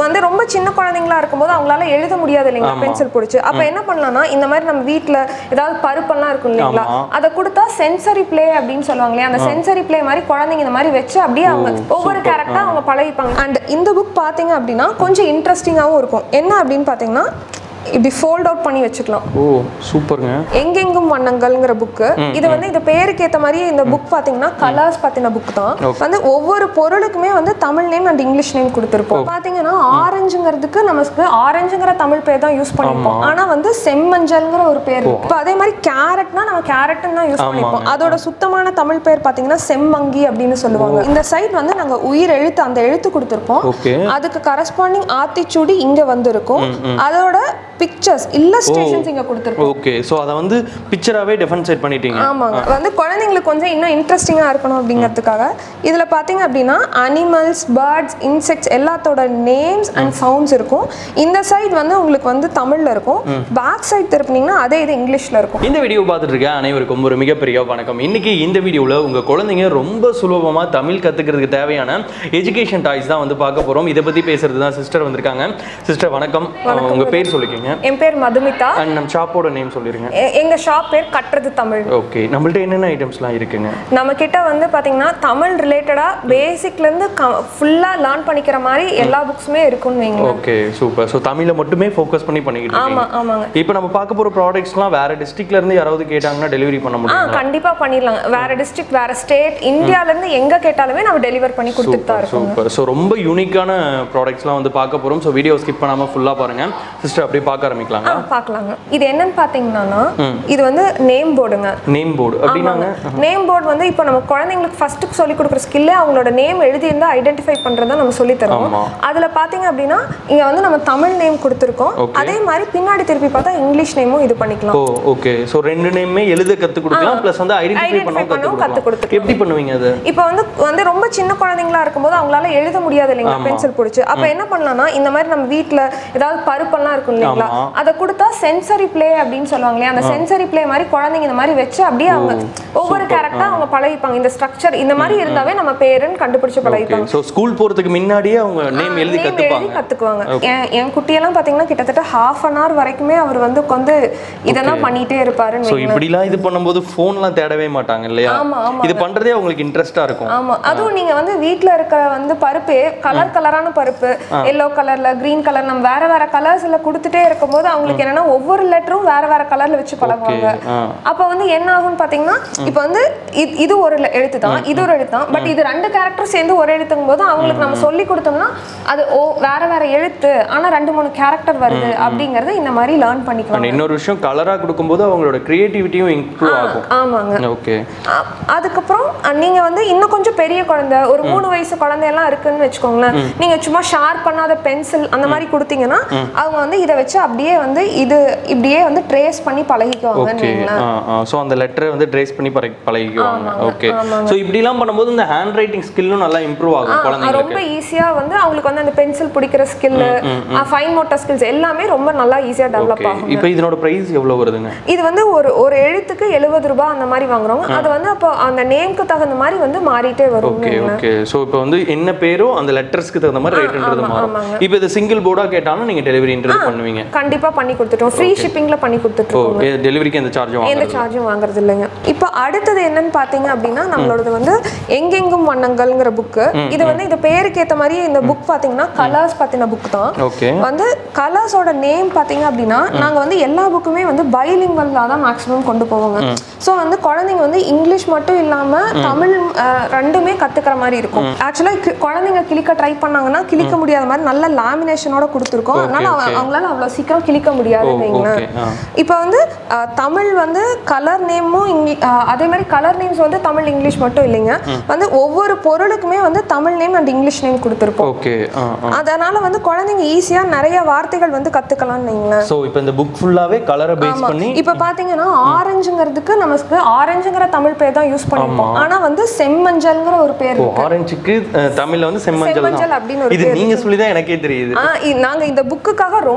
வந்து ரொம்ப சின்ன குழந்தைங்களா இருக்கும்போது அவங்களால எழுத முடியாது இல்லைங்களா பென்சில் பிடிச்சி அப்ப என்ன பண்ணலாம்னா இந்த மாதிரி நம்ம வீட்ல ஏதாவது பருப்பெல்லாம் இருக்கும் இல்லைங்களா ஆமா. அதை கொடுத்தா சென்சரி ப்ளே அப்படின்னு சொல்லுவாங்க இல்லையா அந்த சென்சரி ப்ளே மாதிரி குழந்தைங்க இந்த மாதிரி வச்சு அப்படியே அவங்க ஒவ்வொரு கேரக்டரா அவங்க பழகிப்பாங்க அண்ட் இந்த புக் பாத்தீங்க அப்படின்னா கொஞ்சம் இன்ட்ரெஸ்டிங்காகவும் இருக்கும் என்ன அப்படின்னு பாத்தீங்கன்னா இப்படி ஃபோல்ட் அவுட் பண்ணி வச்சுக்கலாம் ஓ சூப்பருங்க எங்கெங்கும் வண்ணங்கள்ங்கிற புக்கு இது வந்து இந்த பேருக்கு ஏத்த மாதிரி இந்த புக் பாத்தீங்கன்னா கலர்ஸ் பத்தின புக் தான் வந்து ஒவ்வொரு பொருளுக்குமே வந்து Tamil name and English name கொடுத்துருப்போம் பாத்தீங்கன்னா ஆரஞ்சுங்கிறதுக்கு நமக்கு ஆரஞ்சுங்கிற தமிழ் பேர் தான் யூஸ் பண்ணிப்போம் ஆனா வந்து செம்மஞ்சள்ங்கிற ஒரு பேர் இருக்கு இப்போ அதே மாதிரி கேரட்னா நம்ம கேரட்னு தான் யூஸ் பண்ணிப்போம் அதோட சுத்தமான தமிழ் பேர் பாத்தீங்கன்னா செம்மங்கி அப்படின்னு சொல்லுவாங்க இந்த சைட் வந்து நாங்க உயிர் எழுத்து அந்த எழுத்து கொடுத்துருப்போம் ஓகே அதுக்கு கரஸ்பாண்டிங் ஆத்திச்சூடி இங்க வந்திருக்கும் அதோட பிக்சர்ஸ் இல்லஸ்ட்ரேஷன்ஸ் இங்க கொடுத்துருக்கோம் ஓகே ஸோ அதை வந்து பிக்சராகவே டிஃபரன்ஷியேட் பண்ணிட்டீங்க ஆமாங்க வந்து குழந்தைங்களுக்கு கொஞ்சம் இன்னும் இன்ட்ரெஸ்டிங்காக இருக்கணும் அப்படிங்கிறதுக்காக இதில் பார்த்தீங்க அப்படின்னா அனிமல்ஸ் பேர்ட்ஸ் இன்செக்ட்ஸ் எல்லாத்தோட நேம்ஸ் அண்ட் சவுண்ட்ஸ் இருக்கும் இந்த சைடு வந்து உங்களுக்கு வந்து தமிழில் இருக்கும் பேக் சைடு திருப்பினீங்கன்னா அதே இது இங்கிலீஷில் இருக்கும் இந்த வீடியோ பார்த்துட்டு இருக்க அனைவருக்கும் ஒரு மிகப்பெரிய வணக்கம் இன்னைக்கு இந்த வீடியோவில் உங்கள் குழந்தைங்க ரொம்ப சுலபமாக தமிழ் கற்றுக்கிறதுக்கு தேவையான எஜுகேஷன் டாய்ஸ் தான் வந்து பார்க்க போகிறோம் இதை பற்றி பேசுறது தான் சிஸ்டர் வந்திருக்காங்க சிஸ்டர் வணக்கம் உங்கள் பேர் சொல்லிக்கோங்க என் பேர் மதுமிதா அண்ட் நம்ம ஷாப்போட நேம் சொல்லிடுங்க எ- எங்க ஷாப் பேர் கட்டுறது தமிழ் ஓகே நம்மள்ட்ட என்னென்ன ஐட்டம்ஸ்லாம் இருக்குங்க நம்ம கிட்ட வந்து பாத்தீங்கன்னா தமிழ் ரிலேட்டடா பேசிக்ல இருந்து ஃபுல்லா லேர்ன் பண்ணிக்கிற மாதிரி எல்லா புக்ஸுமே இருக்கும்னு வைங்க ஓகே சூப்பர் ஸோ தமிழை மட்டுமே ஃபோக்கஸ் பண்ணி பண்ணிக்கிட்டு ஆமா இருக்கீங்க ஆமாங்க இப்போ நம்ம பார்க்க போகிற ப்ராடக்ட்ஸ்லாம் வேற டிஸ்ட்ரிக்ட்ல இருந்து யாராவது கேட்டாங்கன்னா டெலிவரி பண்ண ஆ முடியும் கண்டிப்பா பண்ணிடலாம் வேற டிஸ்ட்ரிக்ட் வேற ஸ்டேட் இந்தியால இருந்து எங்க கேட்டாலுமே நம்ம டெலிவர் பண்ணி கொடுத்துட்டு தான் இருக்கோம் சூப்பர் ஸோ ரொம்ப யூனிக்கான ப்ராடக்ட்ஸ்லாம் வந்து பார்க்க போகிறோம் ஸோ வீடியோ ஸ்கிப் பண்ணாமல் ஃபுல்லாக பாருங்க சிஸ்டர் அப்படியே பார்க்க ஆரம்பிக்கலாங்க ஆ பார்க்கலாங்க இது என்னன்னு பாத்தீங்கன்னா இது வந்து நேம் போர்டுங்க நேம் போர்டு அப்படின்னாங்க நேம் போர்டு வந்து இப்போ நம்ம குழந்தைங்களுக்கு ஃபர்ஸ்ட் சொல்லி கொடுக்குற ஸ்கில்லே அவங்களோட நேம் எழுதி இருந்தா ஐடென்டிஃபை பண்றதை நம்ம சொல்லி தரோம் ஆமா. அதுல பாத்தீங்க அப்படின்னா இங்க வந்து நம்ம தமிழ் நேம் கொடுத்துருக்கோம் Okay. அதே மாதிரி பின்னாடி திருப்பி பார்த்தா இங்கிலீஷ் நேமும் இது பண்ணிக்கலாம் ஓ ஓகே ஸோ ரெண்டு நேமே எழுத கற்றுக் கொடுக்கலாம் ப்ளஸ் வந்து ஐடென்டிஃபை Identify பண்ணவும் பண்ணவும் கற்றுக் கத்துக் கொடுக்கலாம் எப்படி பண்ணுவீங்க அது இப்போ வந்து வந்து ரொம்ப சின்ன குழந்தைங்களா இருக்கும்போது அவங்களால எழுத முடியாது இல்லைங்களா பென்சில் பிடிச்சி அப்ப என்ன பண்ணலாம்னா இந்த மாதிரி நம்ம வீட்ல ஏதாவது பருப்பெல்லாம் இருக்கும் இல்லைங்களா ஆமா. அதை கொடுத்தா சென்சரி ப்ளே அப்படின்னு சொல்லுவாங்க இல்லையா அந்த சென்சரி ப்ளே மாதிரி குழந்தைங்க இந்த மாதிரி வச்சு அப்படியே அவங்க ஒவ்வொரு கேரக்டரா அவங்க பழகிப்பாங்க இந்த ஸ்ட்ரக்சர் இந்த மாதிரி இருந்தாவே நம்ம பேருன்னு கண்டுபிடிச்சு ஓகே பழகிப்பாங்க ஸோ ஸ்கூல் போகிறதுக்கு முன்னாடியே அவங்க நேம் எழுதி Name கற்றுப்பாங்க கத்துக்குவாங்க என் என் குட்டியெல்லாம் பாத்தீங்கன்னா கிட்டத்தட்ட ஹாஃப் அன் hour வரைக்குமே அவர் வந்து உட்காந்து இதெல்லாம் பண்ணிட்டே இருப்பாருன்னு ஸோ வைங்களேன். இப்படிலாம் இது பண்ணும்போது ஃபோன்லாம் தேடவே மாட்டாங்க இல்லையா ஆமா, ஆமா. இது பண்ணுறதே அவங்களுக்கு இன்ட்ரெஸ்ட்டாக இருக்கும் ஆமா அதுவும் நீங்க வந்து வீட்ல இருக்கிற வந்து பருப்பு கலர் கலரான பருப்பு எல்லோ கலர்ல கிரீன் கலர் நம்ம வேற வேற கலர்ஸ்ல கொடுத்துட்டே இருக்கும்போது அவங்களுக்கு என்னன்னா ஒவ்வொரு லெட்டரும் வேற வேற கலர்ல வச்சு பழகுவாங்க ஆ அப்ப வந்து என்ன ஆகும்னு பாத்தீங்கன்னா இப்போ வந்து இது- இது ஒரு le- எழுத்து தான் இது ஒரு எழுத்து தான் பட் இது ரெண்டு கேரக்டர் சேர்ந்து ஒரு எழுத்துங்கும் போது அவங்களுக்கு நம்ம சொல்லி கொடுத்தோம்னா அது ஓ வேற வேற எழுத்து ஆனா ரெண்டு மூணு கேரக்டர் வருது அப்படிங்கறத இந்த மாதிரி லேர்ன் பண்ணிக்கலாம் அண்ட் இன்னொரு விஷயம் கலராக கொடுக்கும்போது அவங்களோட க்ரியேட்டிவிட்டியும் இம்ப்ரூவ் ஆகும் ஆமாங்க ஓகே அ- அதுக்கப்புறம் அ, நீங்க வந்து இன்னும் கொஞ்சம் பெரிய குழந்தை ஒரு மூணு வயசு குழந்தையெல்லாம் இருக்குன்னு வச்சுக்கோங்களேன் நீங்க சும்மா ஷார்ப் பண்ணாத பென்சில் அந்த மாதிரி கொடுத்தீங்கன்னா அவங்க வந்து இதை வச்சு அப்படியே வந்து இது இப்படியே வந்து ட்ரேஸ் பண்ணி பழகிக்குவாங்கன்னு ஓகே வைங்களேன். ஸோ அந்த லெட்டரை வந்து ட்ரேஸ் பண்ணி பழகி பழகிக்குவாங்க ஓகே ஸோ இப்படிலாம் பண்ணும்போது இந்த ஹேண்ட் ரைட்டிங் ஸ்கில்லும் நல்லா இம்ப்ரூவ் ஆகும் அ, குழந்தைங்களுக்கு ரொம்ப ஈஸியா வந்து அவங்களுக்கு வந்து அந்த பென்சில் பிடிக்கிற ஸ்கில் ஃபைன் மோட்டர் ஸ்கில்ஸ் எல்லாமே ரொம்ப நல்லா ஈஸியா டெவலப் ஓகே ஆகும் இப்போ இதனோட ப்ரைஸ் எவ்வளோ வருதுங்க இது வந்து ஒரு ஒரு எழுத்துக்கு எழுபது ரூபாய் அந்த மாதிரி வாங்குறோம் அது வந்து அப்போ அந்த நேம்க்கு தகுந்த மாதிரி வந்து மாறிட்டே வரும் ஓகே ஓகே ஸோ இப்போ வந்து என்ன பேரோ அந்த லெட்டர்ஸ்க்கு தகுந்த மாதிரி ரேட்ன்றது மாறும் இப்போ இது சிங்கிள் போர்டாக கேட்டாலும் நீங்கள் டெலிவரின்றது பண்ணுவீங்க கண்டிப்பா பண்ணி கொடுத்துட்டோம் ஃப்ரீ ஷிப்பிங்ல பண்ணி கொடுத்துட்டோம் ஓ டெலிவரிக்கு எந்த சார்ஜும் எந்த வாங்குறது சார்ஜும் வாங்குறது இல்லைங்க இப்போ அடுத்தது என்னன்னு பார்த்தீங்க அப்படின்னா நம்மளோடது வந்து எங்கெங்கும் வண்ணங்கள்ங்கிற புக்கு இது வந்து இந்த பேருக்கு ஏற்ற மாதிரி இந்த புக் பார்த்தீங்கன்னா கலர்ஸ் பற்றின புக் தான் ஓகே வந்து கலர்ஸோட நேம் பார்த்தீங்க அப்படின்னா நாங்கள் வந்து எல்லா புக்குமே வந்து பைலிங்கல்லாக தான் மேக்ஸிமம் கொண்டு போவோங்க ஸோ வந்து குழந்தைங்க வந்து இங்கிலீஷ் மட்டும் இல்லாமல் தமிழ் அஹ், ரெண்டுமே கற்றுக்கிற மாதிரி இருக்கும் ஆக்சுவலாக குழந்தைங்க கிளிக்க ட்ரை பண்ணாங்கன்னா கிளிக்க முடியாத மாதிரி நல்ல லேமினேஷனோட கொடுத்துருக்கோம் அதனால அவங்க- அவங்களால அவ்வளோ சீக்கிரம் கிளிக்க முடியாதுன்னு வைங்களேன் ஓகே ஆ இப்போ வந்து அஹ், தமிழ் வந்து கலர் நேமும் இங்கி அஹ், அதே மாதிரி கலர் நேம்ஸ் வந்து தமிழ் இங்கிலீஷ் மட்டும் இல்லைங்க வந்து ஒவ்வொரு பொருளுக்குமே வந்து Tamil name and English name கொடுத்துருப்போம் ஓகே ஆ ஆ அதனால வந்து குழந்தைங்க ஈஸியா நிறைய வார்த்தைகள் வந்து கத்துக்கலாம்னு வைங்களேன் ஸோ இப்போ இந்த புக் ஃபுல்லாவே கலரை பேஸ் பண்ணி இப்ப பாத்தீங்கன்னா ஆரஞ்சுங்கிறதுக்கு நமக்கு ஆரஞ்சுங்கிற தமிழ் பேர் தான் யூஸ் பண்ணிருப்போம் ஆனா வந்து செம்மஞ்சள்ங்கிற ஒரு பேர் ஓ ஆரஞ்சுக்கு தமிழ்ல வந்து செம்மஞ்சள் செம்மஞ்சள் தான் அப்படின்னு ஒரு இது நீங்க சொல்லி தான் எனக்கே தெரியுது ஆ இ- நாங்க இந்த புக்குக்காக ரொம்ப ரிசர்ச்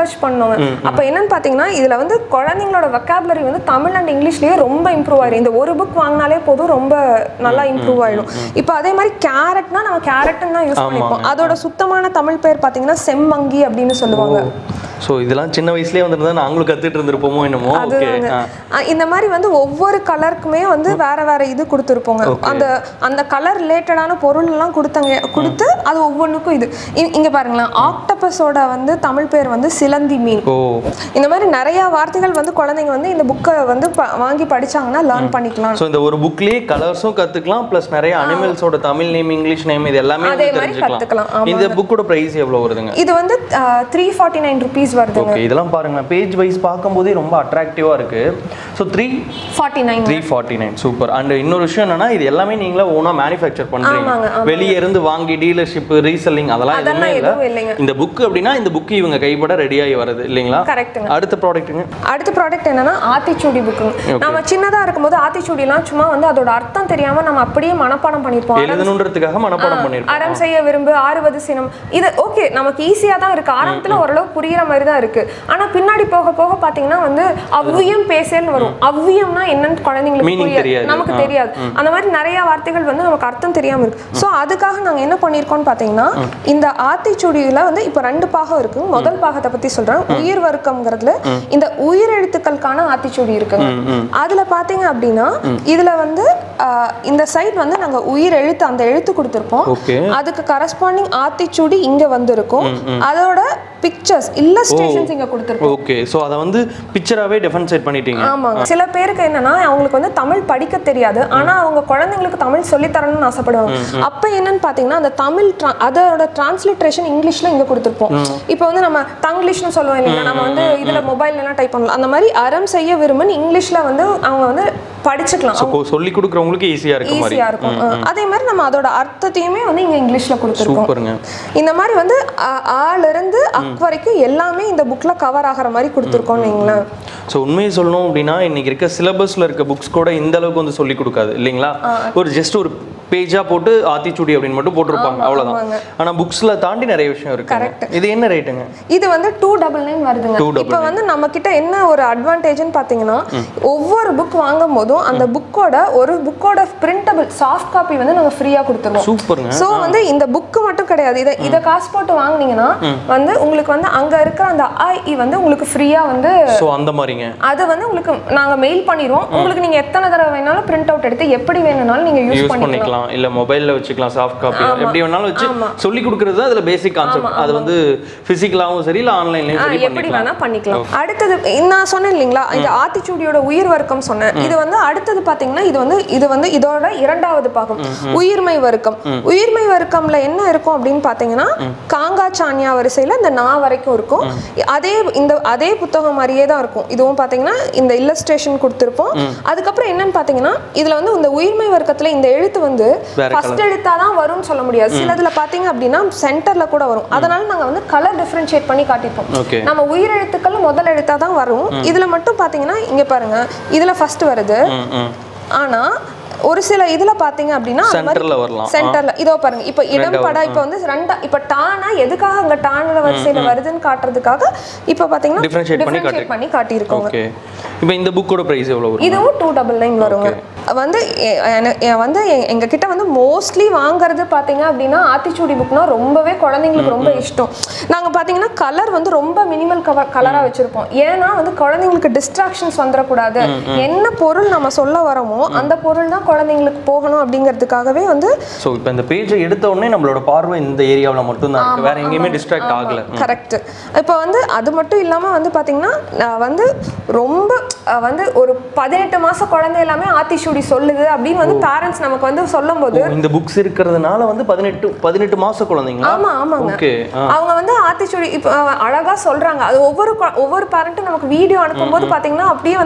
ரிசர்ச் பண்ணோங்க அப்ப என்னன்னு பாத்தீங்கன்னா இதுல வந்து குழந்தைங்களோட வெக்காபுலரி வந்து தமிழ் அண்ட் இங்கிலீஷ்லயே ரொம்ப இம்ப்ரூவ் ஆயிரும் இந்த ஒரு புக் வாங்கினாலே போதும் ரொம்ப நல்லா இம்ப்ரூவ் ஆயிடும் இப்போ அதே மாதிரி கேரட்னா நம்ம கேரட்னு தான் யூஸ் பண்ணிப்போம் அதோட சுத்தமான தமிழ் பேர் பாத்தீங்கன்னா செம்மங்கி அப்படின்னு சொல்லுவாங்க ஸோ இதெல்லாம் சின்ன வயசுலயே வந்திருந்தா நாங்களும் கத்துட்டு இருந்திருப்போமோ என்னமோ ஓகே அதுதாங்க. அஹ் இந்த மாதிரி வந்து ஒவ்வொரு கலருக்குமே வந்து வேற வேற இது கொடுத்துருப்போங்க அந்த அந்த கலர் ரிலேட்டடான பொருள் எல்லாம் கொடுத்தாங்க கொடுத்து அது ஒவ்வொன்றுக்கும் இது இ- இங்க பாருங்களேன் ஆக்டபஸோட வந்து தமிழ் பேர் வந்து சிலந்தி மீன் ஓ இந்த மாதிரி நிறைய வார்த்தைகள் வந்து குழந்தைங்க வந்து இந்த புக்கை வந்து ப- வாங்கி படிச்சாங்கன்னா லேர்ன் பண்ணிக்கலாம் ஸோ இந்த ஒரு புக்லயே கலர்ஸும் கத்துக்கலாம் ப்ளஸ் நிறைய அனிமல்ஸோட தமிழ் நேம் இங்கிலீஷ் நேம் இது எல்லாமே அதே வந்து மாதிரி கத்துக்கலாம், தெரிஞ்சுக்கலாம் இந்த புக்கோட பிரைஸ் எவ்வளவு வருதுங்க இது வந்து த்ரீ ஃபார்ட்டி நைன் ருபீஸ் வருதுங்க ஓகே இதெல்லாம் பாருங்க பேஜ் வைஸ் பார்க்கும்போதே ரொம்ப அட்ராக்டிவா இருக்கு so three forty nine three forty nine super and இன்னொரு விஷயம் என்னன்னா இது எல்லாமே நீங்களே ஓனா மேனுஃபேக்சர் பண்றீங்க ஆமாங்க, ஆமாங்க. வெளியே இருந்து வாங்கி டீலர்ஷிப் ரீசெல்லிங் அதெல்லாம் எதுவுமே அதெல்லாம் இல்ல எதுவும் இல்லைங்க இந்த புக் அப்படின்னா இந்த புக் இவங்க கைப்பட ரெடியாகி வருது இல்லைங்களா கரெக்ட்டுங்க அடுத்த ப்ராடக்ட்டுங்க அடுத்த ப்ராடக்ட் என்னன்னா ஆத்திச்சூடி புக்குங்க நம்ம சின்னதா இருக்கும்போது ஆத்திச்சூடிலாம் சும்மா வந்து அதோட அர்த்தம் தெரியாம நம்ம அப்படியே மனப்பாடம் பண்ணிருப்போம் எழுதணுன்றதுக்காக மனப்பாடம் பண்ணிருப்போம் அறம் செய்ய விரும்பு ஆறுவது சினம் இது ஓகே நமக்கு ஈஸியா தான் இருக்கு ஆரம்பத்துல ஓரளவு புரியுற மாதிரி தான் இருக்கு ஆனா பின்னாடி போக போக பாத்தீங்கன்னா வந்து அவ்வியம் பேசேன்னு வரும் அவ்வியம்னா என்னன்னு குழந்தைங்களுக்கு Meaning புரியாது தெரியாது. நமக்கு தெரியாது அந்த மாதிரி நிறைய வார்த்தைகள் வந்து நமக்கு அர்த்தம் தெரியாம இருக்கு சோ அதுக்காக நாங்க என்ன பண்ணிருக்கோம்னு பாத்தீங்கன்னா இந்த ஆத்திச்சூடியில வந்து இப்ப ரெண்டு பாகம் இருக்கு முதல் பாகத்தை பத்தி சொல்றேன் உயிர் வர்க்கம்ங்கிறதுல இந்த உயிர் எழுத்துக்களுக்கான ஆத்திச்சூடி இருக்குங்க அதுல பாத்தீங்க அப்படின்னா இதுல வந்து ஆஹ், இந்த சைட் வந்து நாங்க உயிர் எழுத்து அந்த எழுத்து கொடுத்துருப்போம் ஓகே அதுக்கு கரஸ்பாண்டிங் ஆத்திச்சூடி இங்க வந்திருக்கும் அதோட பிக்சர்ஸ் இல்லஸ்ட்ரேஷன்ஸ் இங்க கொடுத்துருப்போம் ஓகே ஸோ அதை வந்து பிக்சராகவே டிஃபரன்ஷியேட் பண்ணிட்டீங்க ஆமாங்க சில பேருக்கு என்னன்னா அவங்களுக்கு வந்து தமிழ் படிக்க தெரியாது ஆனா அவங்க குழந்தைங்களுக்கு தமிழ் சொல்லி தரணும்னு ஆசைப்படுவாங்க அப்ப என்னன்னு பாத்தீங்கன்னா அந்த தமிழ் tra- அதோட டிரான்ஸ்லிட்ரேஷன் இங்கிலீஷ்ல இங்க கொடுத்துருப்போம் இப்போ வந்து நம்ம தங்கிலீஷ்னு சொல்லுவோம் இல்லைங்களா நம்ம வந்து இதுல மொபைல் எல்லாம் டைப் பண்ணலாம் அந்த மாதிரி அறம் செய்ய விரும்புன்னு இங்கிலீஷ்ல வந்து அவங்க வந்து படிச்சுக்கலாம் ஸோ சொல்லி கொடுக்குறவங்களுக்கு ஈஸியாக இருக்க மாதிரி ஈஸியா இருக்கும் அஹ் அதே மாதிரி நம்ம அதோட அர்த்தத்தையுமே வந்து இங்க இங்கிலீஷ்ல கொடுத்துருக்கோம் சூப்பருங்க இந்த மாதிரி வந்து அ- ஆல இருந்து அக் வரைக்கும் எல்லாமே இந்த புக்ல கவர் ஆகிற மாதிரி கொடுத்துருக்கோம்னு வைங்களேன் ஸோ உண்மையை சொல்லணும் அப்படின்னா இன்னைக்கு இருக்க சிலபஸ்ல இருக்க புக்ஸ் கூட இந்த அளவுக்கு வந்து சொல்லி கொடுக்காது இல்லைங்களா ஒரு ஜஸ்ட் ஒரு பேஜா போட்டு ஆத்திச்சூடி அப்படின்னு மட்டும் போட்டிருப்பாங்க அவ்வளவுதான் ஆனா புக்ஸ்ல தாண்டி நிறைய விஷயம் இருக்கு இது என்ன ரேட்டுங்க இது வந்து டூ டபுள் நைன் வருதுங்க Two double இப்போ வந்து நம்ம கிட்ட என்ன ஒரு அட்வான்டேஜ்னு பார்த்தீங்கன்னா ஒவ்வொரு புக் வாங்கும் போதும் அந்த புக்கோட ஒரு புக்கோட பிரிண்டபிள் சாஃப்ட் காப்பி வந்து நாங்க ஃப்ரீயா கொடுத்துருவோம் சூப்பருங்க ஸோ வந்து இந்த புக்கு மட்டும் கிடையாது இதை இதை காசு போட்டு வாங்குனீங்கன்னா வந்து உங்களுக்கு வந்து அங்க இருக்கிற அந்த ஐ வந்து உங்களுக்கு ஃப்ரீயா வந்து ஸோ அந்த மாதிரிங்க அது வந்து உங்களுக்கு நாங்க மெயில் பண்ணிடுவோம் உங்களுக்கு நீங்க எத்தனை தடவை வேணாலும் பிரிண்ட் அவுட் எடுத்து எப்படி வேணும்னாலும் நீங்க யூஸ் யூஸ் பண்ணிக்கலாம் பண்ணிக்கலாம் இல்ல மொபைல்ல வச்சுக்கலாம் சாஃப்ட் காப்பி எப்படி வேணாலும் வச்சு சொல்லி கொடுக்கறது தான் அதுல பேசிக் கான்செப்ட் அது வந்து பிசிக்கலாவும் சரி இல்ல ஆன்லைன்லயும் ஆ, சரி எப்படி பண்ணிக்கலாம் வேணா பண்ணிக்கலாம் அடுத்தது நான் சொன்னேன் இல்லைங்களா இந்த ஆத்திச்சூடியோட உயிர் வர்க்கம் சொன்னேன் இது வந்து அடுத்தது பாத்தீங்கன்னா இது வந்து இது வந்து இதோட இரண்டாவது பாகம் உயிர்மை வர்க்கம் உயிர்மை வர்க்கம்ல என்ன இருக்கும் அப்படின்னு பாத்தீங்கன்னா காங்கா சான்யா வரிசையில இந்த நா வரைக்கும் இருக்கும் அதே இந்த அதே புத்தகம் மாதிரியே தான் இருக்கும் இதுவும் பாத்தீங்கன்னா இந்த இல்லஸ்ட்ரேஷன் கொடுத்துருப்போம் அதுக்கப்புறம் என்னன்னு பாத்தீங்கன்னா இதுல வந்து இந்த உயிர்மை வர்க்கத்துல இந்த எழுத்து வந்து வேற ஃபர்ஸ்ட் எழுத்தா தான் வரும்னு சொல்ல முடியாது சிலதுல பாத்தீங்க அப்படின்னா சென்டர்ல கூட வரும் அதனால நாங்க வந்து கலர் டிஃபரன்ஷியேட் பண்ணி காட்டிப்போம் ஓகே நம்ம உயிரெழுத்துக்கள் முதல் எழுத்தா தான் வரும் இதுல மட்டும் பாத்தீங்கன்னா இங்க பாருங்க இதுல ஃபர்ஸ்ட் வருது ம் ம் ஆனா ஒரு சில இதுல பாத்தீங்க அப்படின்னா அந்த மாதிரி சென்டர்ல வரலாம் சென்டர்ல இதோ பாருங்க இப்ப இடம் பட இப்ப வந்து ரெண்டா இப்ப டானா எதுக்காக அங்க டான வரிசையில வருதுன்னு காட்டுறதுக்காக இப்ப பாத்தீங்கன்னா Differentiate பண்ணி differentiate பண்ணி காட்டியிருக்கோங்க ஓகே இப்போ இந்த புக்கோட பிரைஸ் எவ்வளவு வரும் இதுவும் டூ டபுள் நைன் வருங்க வந்து எ- என- எ- வந்து எ- எங்க கிட்ட வந்து மோஸ்ட்லி வாங்குறது பாத்தீங்க அப்படின்னா ஆத்திச்சூடி புக்னா ரொம்பவே குழந்தைங்களுக்கு ரொம்ப இஷ்டம் நாங்க பாத்தீங்கன்னா கலர் வந்து ரொம்ப மினிமல் கவர் கலரா வச்சிருப்போம் ஏன்னா வந்து குழந்தைங்களுக்கு டிஸ்ட்ராக்ஷன்ஸ் வந்துடக்கூடாது என்ன பொருள் நம்ம சொல்ல வரோமோ அந்த பொருள் தான் குழந்தைங்களுக்கு போகணும் அப்படிங்கிறதுக்காகவே வந்து ஸோ இப்போ இந்த பேஜை எடுத்த உடனே நம்மளோட பார்வை இந்த ஏரியாவில் மட்டும்தான் இருக்கு வேற எங்கேயுமே டிஸ்ட்ராக்ட் ஆகல கரெக்ட் இப்போ வந்து அது மட்டும் இல்லாம வந்து பாத்தீங்கன்னா நான் வந்து ரொம்ப அஹ், வந்து ஒரு பதினெட்டு மாச குழந்தை எல்லாமே ஆத்திச்சூடி சொல்லுது அப்படின்னு வந்து பேரண்ட்ஸ் நமக்கு வந்து சொல்லும்போது ஓ, இந்த புக்ஸ் இருக்கிறதுனால வந்து பதினெட்டு பதினெட்டு மாச குழந்தைங்களா ஆமா ஆமாங்க ஓகே அவங்க வந்து ஆத்திச்சூடி இப்போ அஹ், அழகா சொல்றாங்க அது ஒவ்வொரு கொ- ஒவ்வொரு பேரண்ட்டும் நமக்கு வீடியோ அனுப்பும்போது பாத்தீங்கன்னா அப்படியே வந்து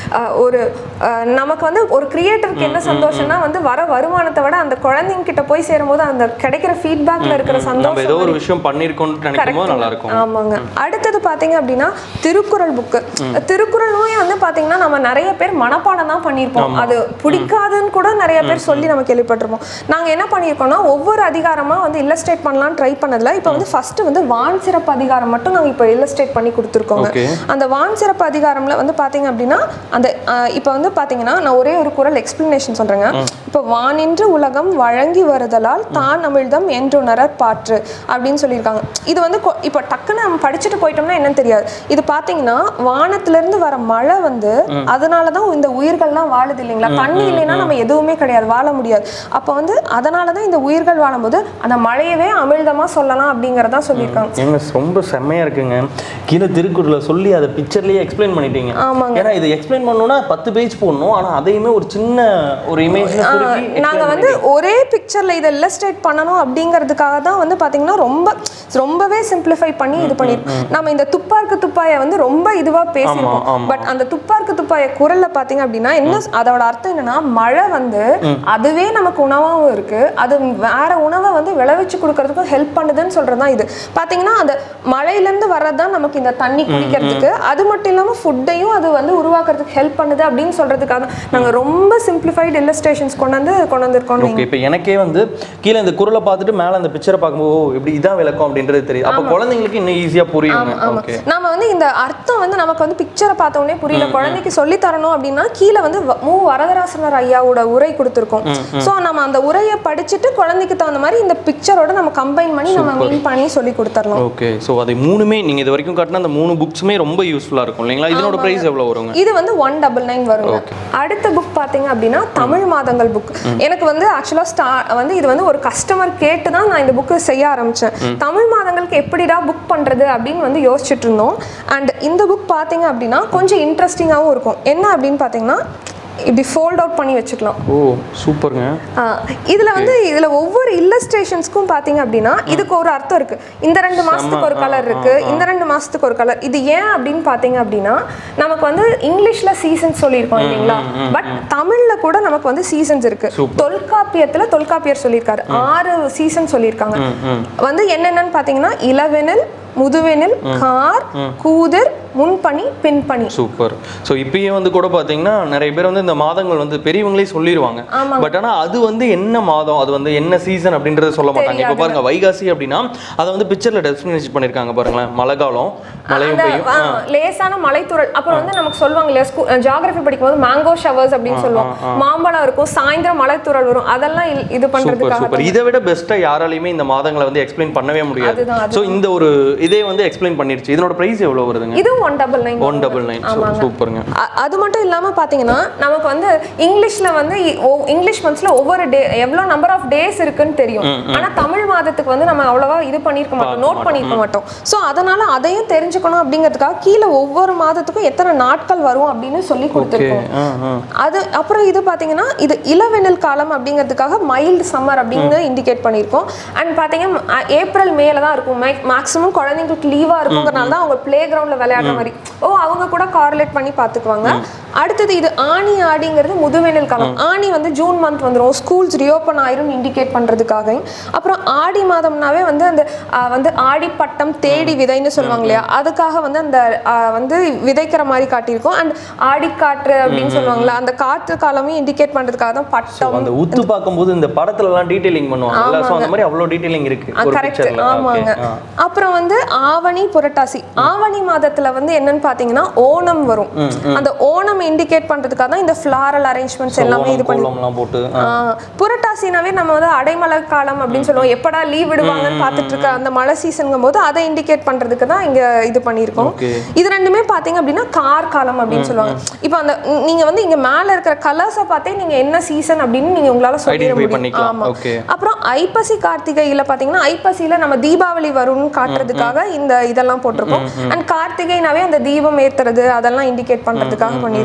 அஹ், ஒரு அஹ், நமக்கு வந்து ஒரு கிரியேட்டருக்கு என்ன சந்தோஷம்னா வந்து வர வருமானத்தை விட அந்த குழந்தைங்க கிட்ட போய் சேரும்போது அந்த கிடைக்கிற ஃபீட்பேக்ல இருக்கிற நம்ம சந்தோஷம் ஏதோ ஒரு விஷயம் பண்ணியிருக்கோம்னு நினைக்கும் போது நல்லா இருக்கும் ஆமாங்க அடுத்தது பாத்தீங்க அப்படின்னா திருக்குறள் புக்கு திருக்குறளும் வந்து பாத்தீங்கன்னா நம்ம நிறைய பேர் மனப்பாடம் தான் பண்ணியிருப்போம் அது பிடிக்காதுன்னு கூட நிறைய பேர் சொல்லி நம்ம கேள்விப்பட்டிருப்போம் நாங்க என்ன பண்ணியிருக்கோம்னா ஒவ்வொரு அதிகாரமா வந்து இல்லஸ்ட்ரேட் பண்ணலாம் ட்ரை பண்ணதுல இப்போ வந்து ஃபர்ஸ்ட் வந்து வான் சிறப்பு அதிகாரம் மட்டும் நாங்க இப்போ இல்லஸ்ட்ரேட் பண்ணி கொடுத்துருக்கோங்க Okay. அந்த வான் சிறப்பு அதிகாரம்ல வந்து பாத்தீங்க அப்படின்னா அந்த அஹ், இப்போ வந்து பாத்தீங்கன்னா நான் ஒரே ஒரு குறள் எக்ஸ்பிளனேஷன் சொல்றேங்க இப்போ வானின்று உலகம் வழங்கி வருதலால் தான் அமிழ்தம் என்றுணரற் பாற்று அப்படின்னு சொல்லியிருக்காங்க இது வந்து கொ- இப்போ டக்குன்னு நம்ம படிச்சுட்டு போயிட்டோம்னா என்னன்னு தெரியாது இது பாத்தீங்கன்னா வானத்துல இருந்து வர மழை வந்து அதனால தான் இந்த உயிர்கள்லாம் வாழுது இல்லைங்களா தண்ணி இல்லைன்னா நம்ம எதுவுமே கிடையாது வாழ முடியாது அப்போ வந்து அதனால தான் இந்த உயிர்கள் வாழும்போது அந்த மழையவே அமிழ்தமா சொல்லலாம் அப்படிங்கறதா சொல்லியிருக்காங்க ஏங்க ரொம்ப செம்மையா இருக்குங்க கீழே திருக்குறளை சொல்லி அதை பிக்சர்லயே எக்ஸ்பிளைன் பண்ணிட்டீங்க ஆமாங்க. ஏன்னா இதை எக்ஸ்பிளைன் பண்ணணும்னா பத்து பேஜ் போடணும் ஆனா அதையுமே ஒரு சின்ன ஒரு இமேஜ் நாங்க வந்து ஒரே பிக்சர்ல இதை இல்லஸ்ட்ரேட் பண்ணணும் அப்படிங்கிறதுக்காக தான் வந்து பாத்தீங்கன்னா ரொம்ப ரொம்பவே சிம்பிளிஃபை பண்ணி இது பண்ணிருக்கோம் நம்ம இந்த துப்பார்க்கு துப்பாய வந்து ரொம்ப இதுவா பேசியிருக்கோம் ஆமா. பட் அந்த துப்பார்க்கு துப்பாய குரல்ல பாத்தீங்க அப்படின்னா என்ன அதோட அர்த்தம் என்னன்னா மழை வந்து அதுவே நமக்கு உணவாகவும் இருக்கு அது வேற உணவை வந்து விளைவிச்சு கொடுக்கறதுக்கும் ஹெல்ப் பண்ணுதுன்னு சொல்றதுதான் இது பாத்தீங்கன்னா அந்த மழையில இருந்து வர்றதுதான் நமக்கு இந்த தண்ணி குடிக்கிறதுக்கு அது மட்டும் இல்லாம ஃபுட்டையும் அது வந்து உருவாக்குறதுக்கு ஹெல்ப் பண்ணுது அப்படின்னு சொல்றதுக்காக நாங்க ரொம்ப சிம்பிளிஃபைடு இல்லஸ்ட்ரேஷன்ஸ் கொண்டு வந்து கொண்டு வந்திருக்கோம் ஓகே இப்போ எனக்கே வந்து கீழே இந்த குரலை பார்த்துட்டு மேலே அந்த பிக்சரை பார்க்கும்போது ஓ இப்படி இதான் விளக்கம் அப்படின்றது தெரியுது அப்போ குழந்தைங்களுக்கு இன்னும் ஈஸியாக புரியுங்க ஆமா ஓகே நாம வந்து இந்த அர்த்தம் வந்து நமக்கு வந்து பிக்சரை பார்த்த உடனே புரியல குழந்தைக்கு சொல்லி தரணும் அப்படின்னா கீழே வந்து வ- மு வரதராசனர் ஐயாவோட உரை கொடுத்துருக்கோம் சோ நம்ம அந்த உரையை படிச்சுட்டு குழந்தைக்கு தகுந்த மாதிரி இந்த பிக்சரோட நம்ம கம்பைன் பண்ணி நம்ம மீன் பண்ணி சொல்லி கொடுத்துடலாம் ஓகே ஸோ அது மூணுமே நீங்கள் இது வரைக்கும் காட்டின அந்த மூணு புக்ஸுமே ரொம்ப யூஸ்ஃபுல்லாக இருக்கும் இல்லைங்களா இதனோட ப்ரைஸ் எவ்வளோ வருங்க இது வந்து ஒன் டபுள் நைன் வருங்க அடுத்த புக் பாத்தீங்க அப்படின்னா தமிழ் மாதங்கள் புக் எனக்கு வந்து ஆக்சுவலா ஸ்டா வந்து இது வந்து ஒரு கஸ்டமர் கேட்டு தான் நான் இந்த புக்கு செய்ய ஆரம்பிச்சேன் தமிழ் மாதங்களுக்கு எப்படிடா புக் பண்றது அப்படின்னு வந்து யோசிச்சுட்டு இருந்தோம் அண்ட் இந்த புக் பாத்தீங்க அப்படின்னா கொஞ்சம் இன்ட்ரெஸ்டிங்காகவும் இருக்கும் என்ன அப்படின்னு பாத்தீங்கன்னா இப்படி ஃபோல்ட் அவுட் பண்ணி வச்சுக்கலாம் ஓ சூப்பருங்க ஆஹ் இதுல வந்து இதுல ஒவ்வொரு இல்லஸ்ட்ரேஷன்ஸ்க்கும் பாத்தீங்க அப்படின்னா இதுக்கு ஒரு அர்த்தம் இருக்கு இந்த ரெண்டு மாசத்துக்கு ஒரு கலர் இருக்கு இந்த ரெண்டு மாசத்துக்கு ஒரு கலர் இது ஏன் அப்படின்னு பாத்தீங்க அப்படின்னா நமக்கு வந்து இங்கிலீஷ்ல சீசன் சொல்லியிருக்கோம் இல்லைங்களா பட் தமிழ்ல கூட நமக்கு வந்து சீசன்ஸ் இருக்கு தொல்காப்பியத்துல தொல்காப்பியர் சொல்லியிருக்காரு ஆறு சீசன் சொல்லியிருக்காங்க வந்து என்னென்னன்னு பாத்தீங்கன்னா இளவெனில் முதுவெனில் கார் கூதிர் முன்பனி பின்பனி சூப்பர் ஸோ இப்பயே வந்து கூட பார்த்தீங்கன்னா நிறைய பேர் வந்து இந்த மாதங்கள் வந்து பெரியவங்களே சொல்லிடுவாங்க பட் ஆனால் அது வந்து என்ன மாதம் அது வந்து என்ன சீசன் அப்படின்றத சொல்ல மாட்டாங்க இப்போ பாருங்க வைகாசி அப்படின்னா அதை வந்து பிக்சரில் டெஸ்டினேஷன் பண்ணியிருக்காங்க பாருங்களேன் மழை காலம் மழையும் அந்த பெய்யும் ஆ, லேசான மலைத்துறல் அப்புறம் வந்து நமக்கு சொல்லுவாங்க இல்லையா ஸ்கூல் ஜியாகிரபி படிக்கும்போது மேங்கோ ஷவர்ஸ் அப்படின்னு சொல்லுவோம் மாம்பழம் இருக்கும் சாயந்தரம் மலைத்துறல் வரும் அதெல்லாம் இல்- இது சூப்பர் பண்றதுக்காக சூப்பர் இதை விட பெஸ்ட்டாக யாராலையுமே இந்த மாதங்களை வந்து எக்ஸ்பிளைன் பண்ணவே முடியாது அதுதான், ஸோ இந்த ஒரு இதே வந்து எக்ஸ்பிளைன் பண்ணிருச்சு இதனோட ப்ரைஸ் எவ்வளோ வருதுங்க இது one double nine one double nine சூப்பருங்க அ- அது மட்டும் இல்லாம பாத்தீங்கன்னா நமக்கு வந்து இங்கிலீஷ்ல வந்து இ- ஒ- இங்கிலீஷ் மந்த்ஸ்ல ஒவ்வொரு டே எவ்வளவு நம்பர் ஆஃப் டேஸ் இருக்குன்னு தெரியும் ஆனா தமிழ் மாதத்துக்கு வந்து நம்ம அவ்வளவா இது பண்ணிருக்க மாட்டோம் நோட் பண்ணிருக்க மாட்டோம் சோ அதனால அதையும் தெரிஞ்சுக்கணும் அப்படிங்கிறதுக்காக கீழே ஒவ்வொரு மாதத்துக்கும் எத்தனை நாட்கள் வரும் அப்படின்னு சொல்லி ஓகே கொடுத்துருக்கோம் ஆ ஆ அது அப்புறம் இது பாத்தீங்கன்னா இது இளவெனில் காலம் அப்படிங்கிறதுக்காக மைல்டு சம்மர் அப்படின்னு இண்டிகேட் பண்ணியிருக்கோம் அண்ட் பார்த்தீங்கன்னா ஏப்ரல் மேல தான் இருக்கும் மேக்ஸிமம் குழந்தைங்களுக்கு லீவாக இருக்குங்கிறனால தான் அவங்க பிளே கிரவுண்டில் விளையாடுற மாதிரி ஓ அவங்க கூட கார்லேட் பண்ணி பார்த்துக்குவாங்க அடுத்தது இது ஆணி ஆடிங்கிறது முதுவெனில் காலம் ஆணி வந்து ஜூன் மந்த் வந்துடும் ஸ்கூல்ஸ் ரியோப்பன் ஆயிரும் இண்டிகேட் பண்ணுறதுக்காக அப்புறம் ஆடி மாதம்னாவே வந்து அந்த ஆ, வந்து ஆடிப்பட்டம் தேடி விதைன்னு சொல்லுவாங்க இல்லையா அதுக்காக வந்து அந்த ஆ, வந்து விதைக்கிற மாதிரி காட்டியிருக்கோம் அண்ட் ஆடிக்காற்று அப்படின்னு சொல்லுவாங்கல்ல அந்த காற்று காலமும் இண்டிகேட் பண்ணுறதுக்காக தான் பட்டம் அந்த உத்து பார்க்கும்போது இந்த படத்துல எல்லாம் டீடைலிங் பண்ணுவாங்கல்ல ஸோ அந்த மாதிரி அவ்வளோ டீடைலிங் இருக்கு ஒரு கரெக்ட் பிக்சர்ல ஆமாங்க அப்புறம் வந்து ஆவணி புரட்டாசி ஆவணி மாதத்துல வந்து என்னன்னு பாத்தீங்கன்னா ஓணம் வரும் அந்த ஓணம் இண்டிகேட் பண்றதுக்காக தான் இந்த ஃபிளாரல் அரேஞ்ச்மெண்ட்ஸ் எல்லாமே இது பண்ணி கோலம்லாம் போட்டு ஆ. ஆ, புரட்டாசினாவே நம்ம வந்து அடைமழை காலம் அப்படின்னு சொல்லுவோம் எப்படா லீவ் விடுவாங்கன்னு பார்த்துட்டு இருக்க அந்த மழை சீசனுங்கும் போது அதை இண்டிகேட் பண்றதுக்கு தான் இங்க இது பண்ணியிருக்கோம் Okay. இது ரெண்டுமே பாத்தீங்க அப்படின்னா கார் காலம் அப்படின்னு சொல்லுவாங்க இப்போ அந்த உம், நீங்க வந்து இங்க மேல இருக்கிற கலர்ஸை பார்த்தே நீங்க என்ன சீசன் அப்படின்னு நீங்க உங்களால சொல்லிட Identify முடியும் பண்ணிக்கலாம். ஆமா Okay. அப்புறம் ஐப்பசி கார்த்திகையில பாத்தீங்கன்னா ஐப்பசியில நம்ம தீபாவளி வரும்னு காட்டுறதுக்காக இந்த இதெல்லாம் போட்டிருக்கோம் அண்ட் கார்த்திகைனாவே அந்த தீபம் ஏத்துறது அதெல்லாம் இண்டிகேட் பண்றதுக்காக பண்ணியிருக்கோம்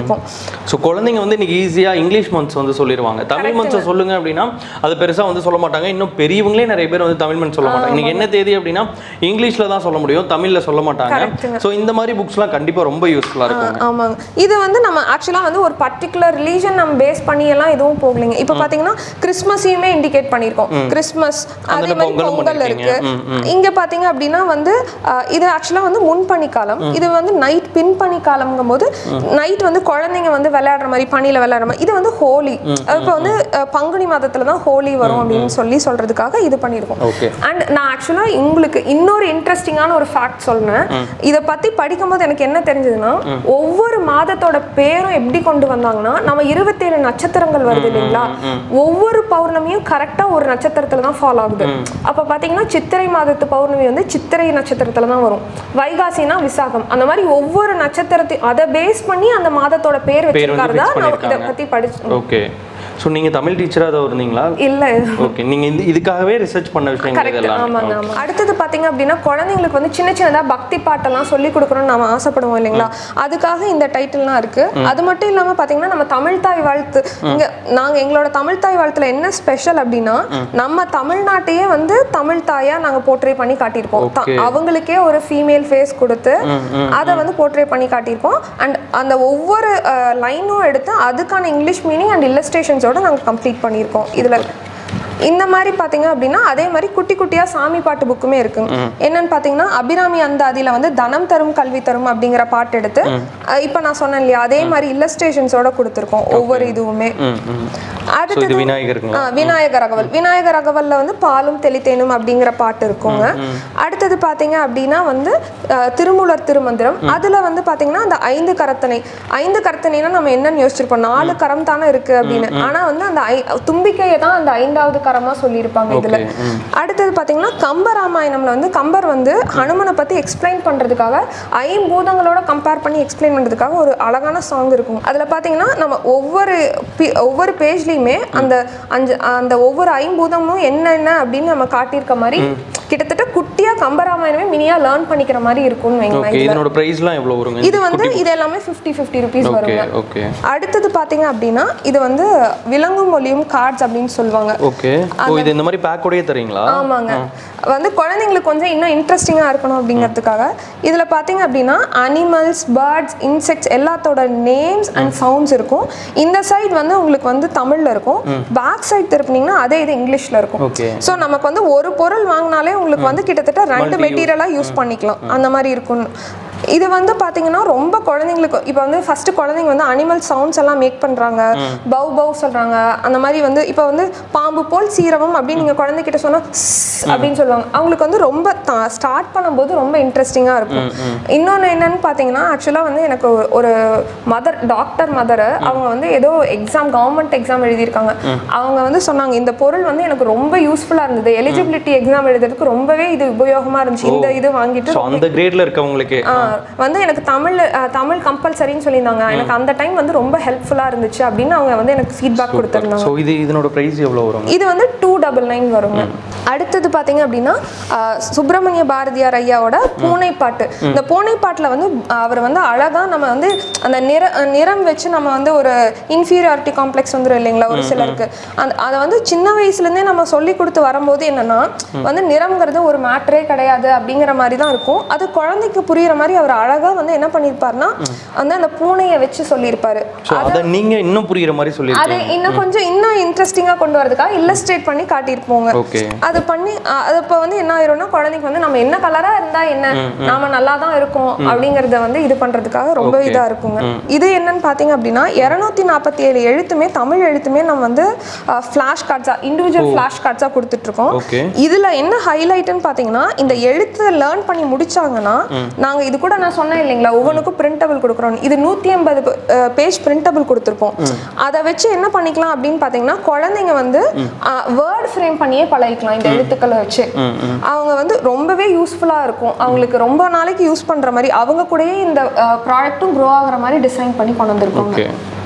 பண்ணியிருக்கோம் ஸோ குழந்தைங்க வந்து இன்னைக்கு ஈஸியாக இங்கிலீஷ் மந்த்ஸ் வந்து சொல்லிடுவாங்க தமிழ் மந்த்ஸ் சொல்லுங்க அப்படின்னா அது பெருசாக வந்து சொல்ல மாட்டாங்க இன்னும் பெரியவங்களே நிறைய பேர் வந்து தமிழ் மந்த் சொல்ல மாட்டாங்க இன்னைக்கு என்ன தேதி அப்படின்னா இங்கிலீஷில் தான் சொல்ல முடியும் தமிழில் சொல்ல மாட்டாங்க ஸோ இந்த மாதிரி புக்ஸ்லாம் கண்டிப்பாக ரொம்ப யூஸ்ஃபுல்லாக இருக்கும் ஆமாங்க இது வந்து நம்ம ஆக்சுவலாக வந்து ஒரு பர்டிகுலர் ரிலீஜன் நம்ம பேஸ் பண்ணி எல்லாம் எதுவும் போகலைங்க இப்போ பார்த்தீங்கன்னா கிறிஸ்மஸையுமே இண்டிகேட் பண்ணியிருக்கோம் கிறிஸ்மஸ் அதே மாதிரி பொங்கலும் பொங்கல் இருக்கு பண்ணிருக்கீங்க. இங்க பாத்தீங்க அப்படின்னா வந்து அஹ், இது ஆக்சுவலாக வந்து முன் பனிக்காலம் இது வந்து நைட் பின் பனிக்காலம்ங்கும் போது நைட் வந்து குழந்தைங்க வந்து விளையாடுற மாதிரி பனியில விளையாடுற மாதிரி இது வந்து ஹோலி இப்போ வந்து அஹ், பங்குனி மாதத்துல தான் ஹோலி வரும் அப்படின்னு சொல்லி சொல்றதுக்காக இது பண்ணியிருக்கோம் ஓகே அண்ட் நான் ஆக்சுவலாக உங்களுக்கு இன்னொரு இன்ட்ரெஸ்டிங்கான ஒரு ஃபேக்ட் சொல்றேன் இதை பத்தி படிக்கும்போது எனக்கு என்ன தெரிஞ்சதுன்னா ஒவ்வொரு மாதத்தோட பேரும் எப்படி கொண்டு வந்தாங்கன்னா நம்ம இருபத்தேழு நட்சத்திரங்கள் வருது இல்லைங்களா ஒவ்வொரு பௌர்ணமியும் கரெக்டா ஒரு நட்சத்திரத்துல தான் ஃபாலோ ஆகுது அப்ப பாத்தீங்கன்னா சித்திரை மாதத்து பௌர்ணமி வந்து சித்திரை நட்சத்திரத்துல தான் வரும் வைகாசினா விசாகம் அந்த மாதிரி ஒவ்வொரு நட்சத்திரத்தையும் அதை பேஸ் பண்ணி அந்த மாதத்தோட பேர் பேர் வந்து வச்சிருக்காருதா fix நான் இதை பண்ணிருக்காங்க. பத்தி படிச்சு ஓகே ஸோ நீங்கள் தமிழ் டீச்சராக தான் இருந்தீங்களா இல்ல ஓகே நீங்கள் இந்த இதுக்காகவே ரிசர்ச் பண்ண விஷயங்கள் கரெக்ட் இதெல்லாம் ஆமாங்க ஆமாம் அடுத்தது பார்த்தீங்க அப்படின்னா குழந்தைங்களுக்கு வந்து சின்ன சின்னதாக பக்தி பாட்டெல்லாம் சொல்லி கொடுக்கணும்னு நம்ம ஆசைப்படுவோம் இல்லைங்களா அதுக்காக இந்த டைட்டில்லாம் இருக்கு அது மட்டும் இல்லாமல் பார்த்தீங்கன்னா நம்ம தமிழ் தாய் வாழ்த்து இங்க நாங்க எங்களோட தமிழ் தாய் வாழ்த்துல என்ன ஸ்பெஷல் அப்படின்னா நம்ம தமிழ்நாட்டையே வந்து தமிழ் தாயா நாங்க போர்ட்ரே பண்ணி காட்டியிருப்போம் த- Okay. அவங்களுக்கே ஒரு ஃபீமேல் ஃபேஸ் கொடுத்து அதை வந்து போர்ட்ரே பண்ணி காட்டியிருப்போம் அண்ட் அந்த ஒவ்வொரு லைனும் எடுத்து அதுக்கான இங்கிலீஷ் மீனிங் அண்ட் இல்லஸ்ட்ரேஷன்ஸோட நாங்கள் கம்ப்ளீட் பண்ணியிருக்கோம் இதுல இந்த மாதிரி பார்த்தீங்க அப்படின்னா அதே மாதிரி குட்டி குட்டியா சாமி பாட்டு புக்குமே இருக்குங்க என்னன்னு பார்த்தீங்கன்னா அபிராமி அந்தாதியில வந்து தனம் தரும் கல்வி தரும் அப்படிங்கிற பாட்டு எடுத்து அஹ் இப்போ நான் சொன்னேன் இல்லையா அதே மாதிரி இல்லஸ்ட்ரேஷன்ஸோட கொடுத்துருக்கோம் ஒவ்வொரு இதுவுமே ம் ம் ஸோ அடுத்தது இது விநாயகருங்களா ஆ, விநாயகர் அகவல் விநாயகர் அகவல்ல வந்து பாலும் தெளித்தேனும் அப்படிங்கிற பாட்டு இருக்குங்க அடுத்தது பாத்தீங்க அப்படின்னா வந்து அஹ், திருமூலர் திருமந்திரம் அதுல வந்து பாத்தீங்கன்னா அந்த ஐந்து கரத்தனை ஐந்து கரத்தனைனா நம்ம என்னன்னு யோசிச்சிருப்போம் நாலு கரம் தானே இருக்கு அப்படின்னு ஆனா வந்து அந்த ஐ தும்பிக்கையை தான் அந்த ஐந்தாவது கரமா சொல்லியிருப்பாங்க இதுல அடுத்தது பாத்தீங்கன்னா கம்ப ராமாயணம்ல வந்து கம்பர் வந்து ஹனுமனை பத்தி எக்ஸ்பிளைன் பண்றதுக்காக ஐம்பூதங்களோட கம்பேர் பண்ணி எக்ஸ்பிளைன் பண்றதுக்காக ஒரு அழகான சாங் இருக்கும் அதுல பாத்தீங்கன்னா நம்ம ஒவ்வொரு பி- ஒவ்வொரு பேஜ்லயுமே அந்த அஞ்சு அந்த ஒவ்வொரு ஐம்பூதமும் என்னென்ன அப்படின்னு நம்ம காட்டியிருக்க மாதிரி கிட்டத்தட்ட குட்டியா கம்பராமாயணமே மினியா லேர்ன் பண்ணிக்கிற மாதிரி இருக்கும்னு வைங்களேன் ஓகே இதனோட ப்ரைஸ்லாம் எவ்வளோ வருங்க இது வந்து இது எல்லாமே ஃபிஃப்டி ஃபிஃப்டி ருபீஸ் ஓகே வருங்க ஓகே அடுத்தது பாத்தீங்க அப்படின்னா இது வந்து விலங்கும் மொழியும் கார்ட்ஸ் அப்படின்னு சொல்லுவாங்க ஓகே ஓ இது இந்த மாதிரி பேக்கோடயே தரீங்களா ஆமாங்க வந்து குழந்தைங்களுக்கு கொஞ்சம் இன்னும் இன்ட்ரெஸ்டிங்காக இருக்கணும் அப்படிங்கிறதுக்காக இதில் பார்த்தீங்க அப்படின்னா அனிமல்ஸ் பேர்ட்ஸ் இன்செக்ட்ஸ் எல்லாத்தோட நேம்ஸ் அண்ட் சவுண்ட்ஸ் இருக்கும் இந்த சைடு வந்து உங்களுக்கு வந்து தமிழில் இருக்கும் பேக் சைடு திருப்பினீங்கன்னா அதே இது இங்கிலீஷில் இருக்கும் ஓகே ஸோ நமக்கு வந்து ஒரு பொருள் வாங்கினாலே உங்களுக்கு வந்து கிட்டத்தட்ட ரெண்டு மெட்டீரியலாக யூஸ் பண்ணிக்கலாம் அந்த மாதிரி இருக்கும் இது வந்து பார்த்தீங்கன்னா ரொம்ப குழந்தைங்களுக்கு இப்போ வந்து ஃபர்ஸ்ட் குழந்தைங்க வந்து அனிமல் சவுண்ட்ஸ் எல்லாம் மேக் பண்ணுறாங்க பவ் பவ் சொல்கிறாங்க அந்த மாதிரி வந்து இப்போ வந்து பாம்பு போல் சீரவம் அப்படின்னு நீங்கள் குழந்தைகிட்ட சொன்னால் அப்படின்னு சொல்லுவாங்க அவங்களுக்கு வந்து ரொம்ப ஸ்டார்ட் பண்ணும்போது ரொம்ப இன்ட்ரெஸ்டிங்காக இருக்கும் இன்னொன்று என்னன்னு பார்த்தீங்கன்னா ஆக்சுவலாக வந்து எனக்கு ஒரு- ஒரு மதர் டாக்டர் மதர் அவங்க வந்து ஏதோ எக்ஸாம் கவர்மெண்ட் எக்ஸாம் எழுதியிருக்காங்க அவங்க வந்து சொன்னாங்க இந்த பொருள் வந்து எனக்கு ரொம்ப யூஸ்ஃபுல்லாக இருந்தது எலிஜிபிலிட்டி எக்ஸாம் எழுதுறதுக்கு ரொம்பவே இது உபயோகமாக இருந்துச்சு இந்த இது வாங்கிட்டு ஸோ அந்த கிரேட்ல இருக்கவங்களுக்கே ஆ, வந்து எனக்கு தமிழ் அஹ், தமிழ் கம்பல்சரின்னு சொல்லியிருந்தாங்க எனக்கு அந்த டைம் வந்து ரொம்ப ஹெல்ப்ஃபுல்லாக இருந்துச்சு அப்படின்னு அவங்க வந்து எனக்கு ஃபீட்பேக் கொடுத்துருந்தாங்க ஸோ இது இதனோட ப்ரைஸ் எவ்வளோ வருங்க இது வந்து டூ டபுள் நைன் வருங்க அடுத்தது பார்த்தீங்க அப்படின்னா ஆஹ், சுப்பிரமணிய பாரதியார் ஐயாவோட பூனை பாட்டு இந்த பூனை பாட்டில் வந்து ஆஹ், அவர் வந்து அழகா நம்ம வந்து அந்த நிற நிறம் வச்சு நம்ம வந்து ஒரு இன்ஃபீரியாரிட்டி காம்ப்ளெக்ஸ் வந்துடும் இல்லைங்களா ஒரு சிலருக்கு அந்த அதை வந்து சின்ன வயசுலேருந்தே நம்ம சொல்லி கொடுத்து வரும்போது என்னன்னா வந்து நிறம்ங்கிறது ஒரு மேட்டரே கிடையாது அப்படிங்கிற மாதிரி தான் இருக்கும் அது குழந்தைக்கு புரியுற மாதிரி அவர் அழகா வந்து என்ன பண்ணியிருப்பாருன்னா வந்து அந்த பூனையை வச்சு சொல்லியிருப்பாரு ஸோ அதை நீங்க இன்னும் புரியுற மாதிரி அதை சொல்லியிருக்கீங்க இன்னும் கொஞ்சம் இன்னும் இன்ட்ரெஸ்டிங்காக கொண்டு வரதுக்காக இல்லஸ்ட்ரேட் பண்ணி காட்டியிருப்போங்க ஓகே அது பண்ணி அ- அது இப்போ வந்து என்ன ஆயிரும்னா குழந்தைக்கு வந்து நம்ம என்ன கலரா இருந்தா என்ன நாம நல்லா தான் இருக்கோம் அப்படிங்கறத வந்து இது பண்றதுக்காக ரொம்ப Okay. இதா இருக்குங்க இது என்னன்னு பாத்தீங்க அப்படின்னா இருநூத்தி நாற்பத்தி ஏழு எழுத்துமே தமிழ் எழுத்துமே நம்ம வந்து ஃபிளாஷ் கார்ட்ஸா இண்டிவிஜுவல் ஃபிளாஷ் கார்ட்ஸா கொடுத்துட்டு இருக்கோம் ஓகே இதுல என்ன ஹைலைட்னு பாத்தீங்கன்னா இந்த எழுத்தை லேர்ன் பண்ணி முடிச்சாங்கன்னா நாங்க இது கூட நான் சொன்னேன் இல்லைங்களா ஒவ்வொன்றுக்கும் பிரிண்டபிள் கொடுக்குறோம் இது நூத்தி ஐம்பது பேஜ் பிரிண்டபிள் கொடுத்துருப்போம் அதை வச்சு என்ன பண்ணிக்கலாம் அப்படின்னு பாத்தீங்கன்னா குழந்தைங்க வந்து வேர்ட் ஃப்ரேம் பண்ணியே பழகிக்கலாம் இந்த எழுத்துக்களை வச்சு அவங்க வந்து ரொம்பவே யூஸ்ஃபுல்லா இருக்கும் அவங்களுக்கு ரொம்ப நாளைக்கு யூஸ் பண்ற மாதிரி அவங்க கூடயே இந்த ப்ராடக்ட்டும் க்ரோ ஆகுற மாதிரி டிசைன் பண்ணி கொண்டு வந்திருக்கோங்க ஓகே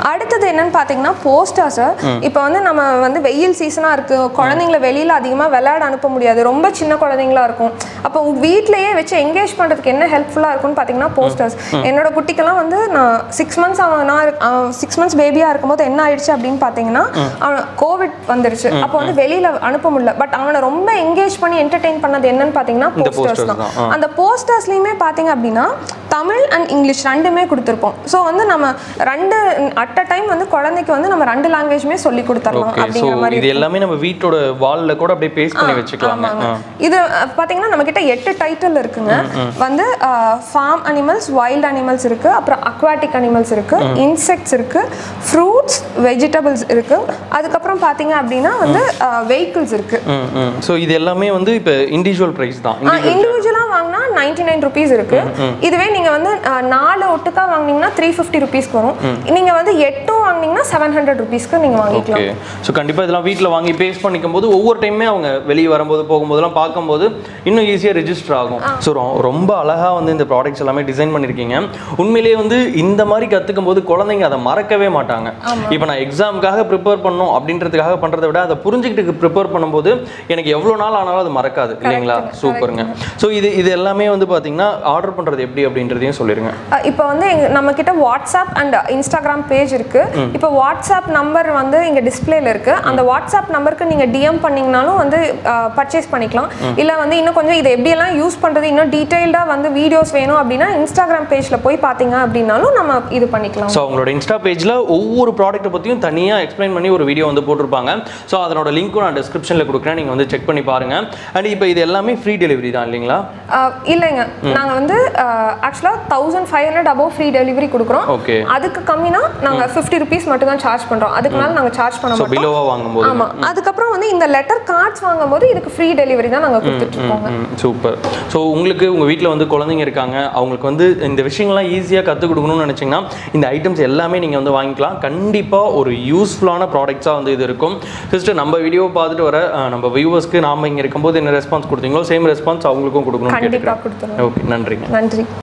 அடுத்தது என்னன்னு பார்த்தீங்கன்னா போஸ்டர்ஸ் இப்போ வந்து நம்ம வந்து வெயில் சீசனாக இருக்கு குழந்தைங்கள வெளியில அதிகமாக விளையாட அனுப்ப முடியாது ரொம்ப சின்ன குழந்தைங்களா இருக்கும் அப்போ உங்க வீட்லயே வச்சு எங்கேஜ் பண்றதுக்கு என்ன ஹெல்ப்ஃபுல்லாக இருக்கும்னு பார்த்தீங்கன்னா போஸ்டர்ஸ் என்னோட குட்டிக்கெல்லாம் வந்து நான் சிக்ஸ் மந்த்ஸ் அவன் நான் சிக்ஸ் மந்த்ஸ் பேபியாக இருக்கும்போது என்ன ஆயிடுச்சு அப்படின்னு பார்த்தீங்கன்னா அவன் கோவிட் வந்துருச்சு அப்போ வந்து வெளியில அனுப்ப முடியல பட் அவனை ரொம்ப எங்கேஜ் பண்ணி என்டர்டெயின் பண்ணது என்னன்னு பார்த்தீங்கன்னா இந்த போஸ்டர்ஸ் posters தான் தான், ஆ. அந்த போஸ்டர்ஸ்லையுமே பார்த்தீங்க அப்படின்னா தமிழ் அண்ட் இங்கிலீஷ் ரெண்டுமே கொடுத்துருப்போம் ஸோ வந்து நம்ம ரெண்டு அட் அ டைம் வந்து குழந்தைக்கு வந்து நம்ம ரெண்டு லாங்குவேஜ்மே சொல்லி கொடுத்துடலாம் ஓகே ஸோ அப்படிங்கிற மாதிரி இது எல்லாமே நம்ம வீட்டோட வால்ல கூட அப்படியே பேஸ்ட் பண்ணி வச்சுக்கலாங்க ஆமாங்க இது அஹ், பாத்தீங்கன்னா நம்ம கிட்ட எட்டு டைட்டில் இருக்குங்க வந்து ஃபார்ம் அனிமல்ஸ் வைல்ட் அனிமல்ஸ் இருக்கு அப்புறம் அக்வாட்டிக் அனிமல்ஸ் இருக்கு இன்செக்ட்ஸ் இருக்கு ஃப்ரூட்ஸ் வெஜிடபிள்ஸ் இருக்கு அதுக்கப்புறம் பாத்தீங்க அப்படின்னா வந்து வெஹிக்கிள்ஸ் இருக்கு ம் ம் ஸோ இது எல்லாமே வந்து இப்போ இண்டிவிஜுவல் ப்ரைஸ் தான் இண்டிவிஜுவலாக வாங்கினா நைன்டி நைன் ருபீஸ் இருக்கு இதுவே நீங்க வந்து அஹ், நாலு ஒட்டுக்கா வாங்குனீங்கன்னா த்ரீ ஃபிஃப்டி ருபீஸ்க்கு வரும் நீங்க வந்து எட்டும் வாங்குனீங்கன்னா செவன் ஹண்ட்ரட் ருபீஸ்க்கு நீங்க வாங்கிக்கலாம் ஓகே ஸோ கண்டிப்பாக இதெல்லாம் வீட்டில் வாங்கி பேஸ்ட் பண்ணிக்கும் போது ஒவ்வொரு டைமே அவங்க வெளியே வரும்போது போகும்போதெல்லாம் பார்க்கும்போது இன்னும் ஈஸியாக ரெஜிஸ்டர் ஆகும் ஸோ ரொம்ப அழகாக வந்து இந்த ப்ராடக்ட்ஸ் எல்லாமே டிசைன் பண்ணியிருக்கீங்க உண்மையிலேயே வந்து இந்த மாதிரி கற்றுக்கும் போது குழந்தைங்க அதை மறக்கவே மாட்டாங்க இப்போ நான் எக்ஸாமுக்காக ப்ரிப்பேர் பண்ணணும் அப்படின்றதுக்காக பண்ணுறதை விட அதை புரிஞ்சுக்கிட்டு ப்ரிப்பேர் பண்ணும்போது எனக்கு எவ்வளோ நாள் ஆனாலும் அது மறக்காது இல்லைங்களா சூப்பருங்க ஸோ இது இது எல்லாமே வந்து பார்த்தீங்கன்னா ஆர்டர் பண்ணுறது எப்படி அப்படின்றதையும் சொல்லிடுங்க அஹ் இப்போ வந்து எங்க நம்ம கிட்ட வாட்ஸ்அப் அண்ட் இன்ஸ்டாகிராம் பேஜ் இருக்கு இப்போ வாட்ஸ்அப் நம்பர் வந்து இங்க டிஸ்பிளேல இருக்கு அந்த வாட்ஸ்அப் நம்பருக்கு நீங்க டிஎம் பண்ணீங்கனாலும் வந்து பர்ச்சேஸ் பண்ணிக்கலாம் இல்ல வந்து இன்னும் கொஞ்சம் இதை எப்படியெல்லாம் யூஸ் பண்றது இன்னும் டீடைல்டா வந்து வீடியோஸ் வேணும் அப்படின்னா இன்ஸ்டாகிராம் பேஜ்ல போய் பாத்தீங்க அப்படின்னாலும் நம்ம இது பண்ணிக்கலாம் ஸோ அவங்களோட இன்ஸ்டா பேஜில் ஒவ்வொரு ப்ராடக்ட்டை பற்றியும் தனியாக எக்ஸ்பிளைன் பண்ணி ஒரு வீடியோ வந்து போட்டிருப்பாங்க ஸோ அதனோட லிங்க்கும் நான் டிஸ்கிரிப்ஷனில் கொடுக்குறேன் நீங்கள் வந்து செக் பண்ணி பாருங்க அண்ட் இப்போ இது எல்லாமே ஃப்ரீ டெலிவரி தான் இல்லைங்களா அஹ் இல்லைங்க நாங்க வந்து ஆக்சுவலா thousand five hundred above free delivery கொடுக்குறோம் ஓகே அதுக்கு கம்மினா நாங்க ஃபிஃப்டி ருபீஸ் மட்டும் தான் சார்ஜ் பண்றோம் அதுக்கு மேல நாங்க சார்ஜ் பண்ண ஸோ மாட்டோம் பிலோவாக வாங்கும்போது ஆமா அதுக்கப்புறம் வந்து இந்த லெட்டர் கார்ட்ஸ் வாங்கும்போது இதுக்கு ஃப்ரீ டெலிவரி தான் நாங்க கொடுத்துட்டு இருக்கோம் சூப்பர் ஸோ உங்களுக்கு உங்கள் வீட்டில் வந்து குழந்தைங்க இருக்காங்க அவங்களுக்கு வந்து இந்த விஷயங்கள்லாம் ஈஸியாக கற்றுக் கொடுக்கணும்னு நினச்சிங்கன்னா இந்த ஐட்டம்ஸ் எல்லாமே நீங்கள் வந்து வாங்கிக்கலாம் கண்டிப்பாக ஒரு யூஸ்ஃபுல்லான ப்ராடக்ட்ஸாக வந்து இது இருக்கும் சிஸ்டர் நம்ம வீடியோ பார்த்துட்டு வர அஹ், நம்ம வியூவர்ஸ்க்கு நாம இங்கே இருக்கும்போது என்ன ரெஸ்பான்ஸ் கொடுத்தீங்களோ சேம் ரெஸ்பான்ஸ் அவங்களுக்கும் கொடுக்கணும்னு கண்டிப்பா கேட்டுக்கிறேன் கொடுத்துருவோம் ஓகே நன்றிங்க நன்றி